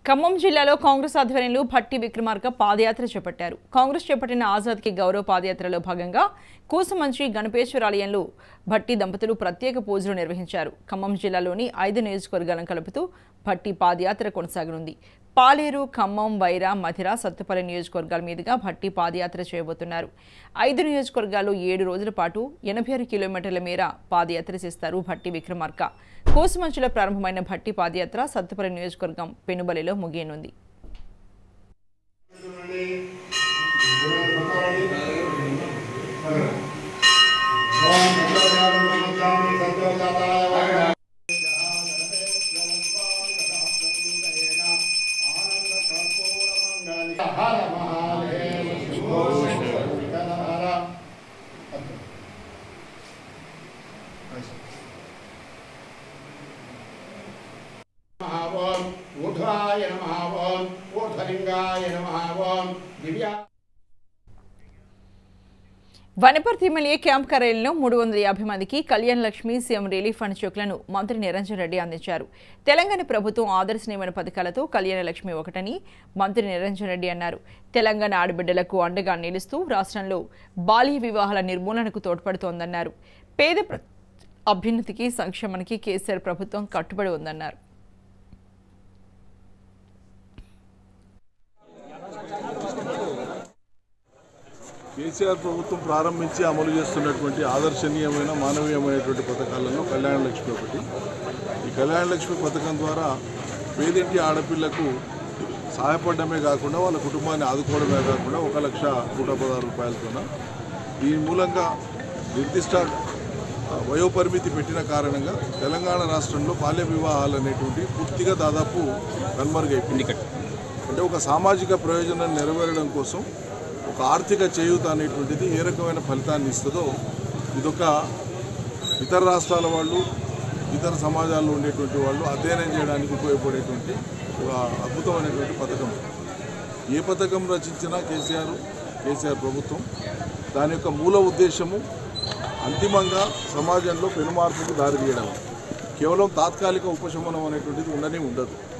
ఖమ్మం జిల్లాలో కాంగ్రెస్ ఆధ్వర్యంలో భట్టి విక్రమార్క పాదయాత్ర చేపట్టారు కాంగ్రెస్ చేపట్టిన ఆజాద్కి గౌరవ పాదయాత్రలో భాగంగా కూసుమంచి గణపేశ్వరాలయంలో భట్టి దంపతులు ప్రత్యేక పూజలు నిర్వహించారు ఖమ్మం జిల్లాలోని ఐదు నియోజకవర్గాలను కలుపుతూ భట్టి పాదయాత్ర కొనసాగనుంది పాలేరు ఖమ్మం వైరా మధిర సత్తుపల్లి నియోజకవర్గాల మీదుగా భట్టి పాదయాత్ర చేయబోతున్నారు ఐదు నియోజకవర్గాలు ఏడు రోజుల పాటు ఎనభై ఆరు కిలోమీటర్ల మేర పాదయాత్ర చేస్తారు భట్టి విక్రమార్క కోసుమంచులో ప్రారంభమైన భట్టి పాదయాత్ర సత్తుపల్లి నియోజకవర్గం పెనుబలిలో ముగియనుంది నమః ఓం ఊర్ధ్వాయ నమః ఓం ఊర్ధ్వలింగాయ నమః ఓం దివ్యా వనపర్తి ఎమ్మెల్యే క్యాంప్ కార్యాలయంలో మూడు వందల యాభై మందికి Kalyan Lakshmi CM relief fund చెక్లను మంత్రి నిరంజన్ రెడ్డి అందించారు తెలంగాణ ప్రభుత్వం ఆదర్శనీయమైన పథకాలతో కళ్యాణ లక్ష్మి ఒకటని మంత్రి నిరంజన్ రెడ్డి అన్నారు తెలంగాణ ఆడబిడ్డలకు అండగా నిలుస్తూ రాష్ట్రంలో బాల్య వివాహాల నిర్మూలనకు తోడ్పడుతోందన్నారు పేద ప్ర- అభ్యున్నతికి సంక్షేమానికి కేసీఆర్ ప్రభుత్వం కట్టుబడి ఉందన్నారు కేసీఆర్ ప్రభుత్వం ప్రారంభించి అమలు చేస్తున్నటువంటి ఆదర్శనీయమైన మానవీయమైనటువంటి పథకాలలో కళ్యాణ లక్ష్మి ఒకటి ఈ కళ్యాణ లక్ష్మి పథకం ద్వారా పేదింటి ఆడపిల్లకు సహాయపడమే కాకుండా వాళ్ళ కుటుంబాన్ని ఆదుకోవడమే కాకుండా ఒక లక్ష నూట పదహారు రూపాయలతోన దీని మూలంగా నిర్దిష్ట ఆ, వయోపరిమితి పెట్టిన కారణంగా తెలంగాణ రాష్ట్రంలో బాల్య వివాహాలు అనేటువంటి పూర్తిగా దాదాపు కనుమరుగైపోయింది అంటే ఒక సామాజిక ప్రయోజనం నెరవేరడం కోసం ఒక ఆర్థిక చేయూత అనేటువంటిది ఏ రకమైన ఫలితాన్ని ఇస్తుందో ఇదొక ఇతర రాష్ట్రాల వాళ్ళు ఇతర సమాజాల్లో ఉండేటువంటి వాళ్ళు అధ్యయనం చేయడానికి ఉపయోగపడేటువంటి ఒక అద్భుతమైనటువంటి పథకం ఏ పథకం రచించినా కేసీఆర్ కేసీఆర్ ప్రభుత్వం దాని యొక్క మూల ఉద్దేశము అంతిమంగా సమాజంలో పెనుమార్పుకు దారితీయడం కేవలం తాత్కాలిక ఉపశమనం అనేటువంటిది ఉండనే ఉండదు